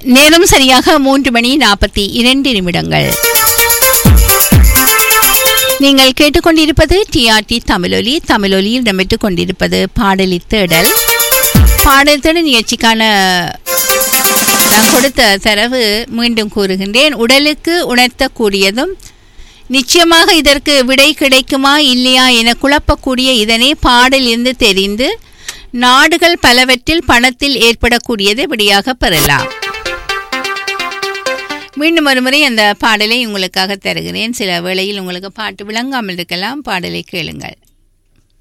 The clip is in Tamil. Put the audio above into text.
நேரம் சரியாக மூன்று மணி நாற்பத்தி இரண்டு நிமிடங்கள் நீங்கள் கேட்டுக்கொண்டிருப்பது டிஆர்டி தமிழொலி தமிழொலியில் இடம்பெற்றுக் கொண்டிருப்பது பாடலி தேடல் பாடல் தேடல் நிகழ்ச்சிக்கான நான் கொடுத்த தரவு மீண்டும் கூறுகின்றேன் உடலுக்கு உணர்த்தக்கூடியதும் நிச்சயமாக இதற்கு விடை கிடைக்குமா இல்லையா என குழப்பக்கூடிய இதனை பாடலிருந்து தெரிந்து நாடுகள் பலவற்றில் பணத்தில் ஏற்படக்கூடியதை விடையாக பெறலாம் மீண்டும் ஒருமுறை அந்த பாடலை உங்களுக்காக தருகிறேன் சில வேளையில் உங்களுக்கு பாட்டு விளங்காமல் இருக்கலாம் பாடலை கேளுங்கள்